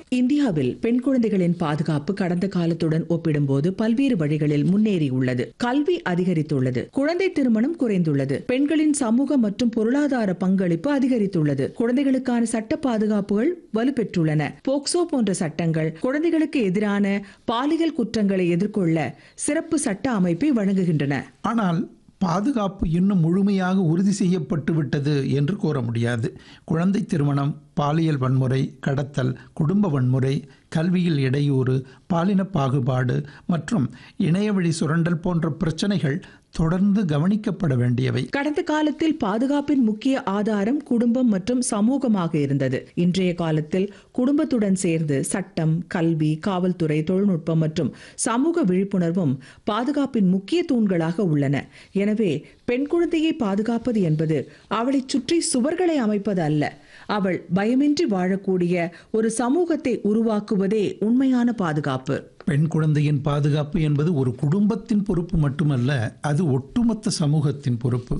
இந்தியாவில் பெண் குழந்தைகளின் பாதுகாப்பு கடந்த காலத்துடன் ஒப்பிடும்போது பல்வேறு வழிகளில் முன்னேறியுள்ளது கல்வி அதிகரித்துள்ளது குழந்தை திருமணம் குறைந்துள்ளது பெண்களின் சமூக மற்றும் பொருளாதார பங்களிப்பு அதிகரித்துள்ளது குழந்தைகளுக்கான சட்ட பாதுகாப்புகள் வலுப்பெற்றுள்ளன போக்சோ போன்ற சட்டங்கள் குழந்தைகளுக்கு எதிரான பாலியல் குற்றங்களை எதிர்கொள்ள சிறப்பு சட்ட அமைப்பை வழங்குகின்றன ஆனால் பாதுகாப்பு இன்னும் முழுமையாக உறுதி செய்யப்பட்டு விட்டது என்று கூற முடியாது குழந்தை திருமணம் பாலியல் வன்முறை கடத்தல் குடும்ப வன்முறை கல்வியில் இடையூறு பாலின பாகுபாடு மற்றும் இணையவழி சுரண்டல் போன்ற பிரச்சனைகள் தொடர்ந்து கவனிக்கப்பட வேண்டியவை கடந்த காலத்தில் பாதுகாப்பின் முக்கிய ஆதாரம் குடும்பம் மற்றும் சமூகமாக இருந்தது இன்றைய காலத்தில் குடும்பத்துடன் சேர்ந்து சட்டம் கல்வி காவல்துறை தொழில்நுட்பம் மற்றும் சமூக விழிப்புணர்வும் பாதுகாப்பின் முக்கிய தூண்களாக உள்ளன எனவே பெண் குழந்தையை பாதுகாப்பது என்பது அவளை சுற்றி சுவர்களை அமைப்பது அல்ல அவள் பயமின்றி வாழக்கூடிய ஒரு சமூகத்தை உருவாக்குவதே உண்மையான பாதுகாப்பு பெண் குழந்தையின் பாதுகாப்பு என்பது ஒரு குடும்பத்தின் பொறுப்பு மட்டுமல்ல அது ஒட்டுமொத்த சமூகத்தின் பொறுப்பு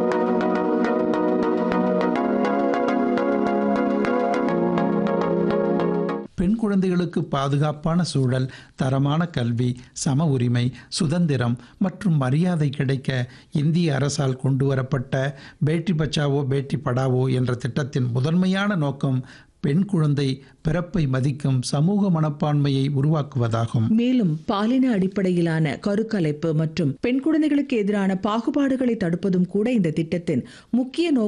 பெண் குழந்தைகளுக்கு பாதுகாப்பான சூழல் தரமான கல்வி சம உரிமை சுதந்திரம் மற்றும் மரியாதை கிடைக்க இந்திய அரசால் கொண்டு வரப்பட்ட பேட்டி பச்சாவோ பேட்டி படாவோ என்ற திட்டத்தின் முதன்மையான நோக்கம் பெண் குழந்தை பிறப்பை மதிக்கும் சமூக மனப்பான்மையை உருவாக்குவதாகும் மேலும் பாலின அடிப்படையிலான கருக்கலைப்பு மற்றும் பெண் குழந்தைகளுக்கு எதிரான பாகுபாடுகளை தடுப்பதும் கூட இந்த திட்டத்தின் முக்கிய நோக்கம்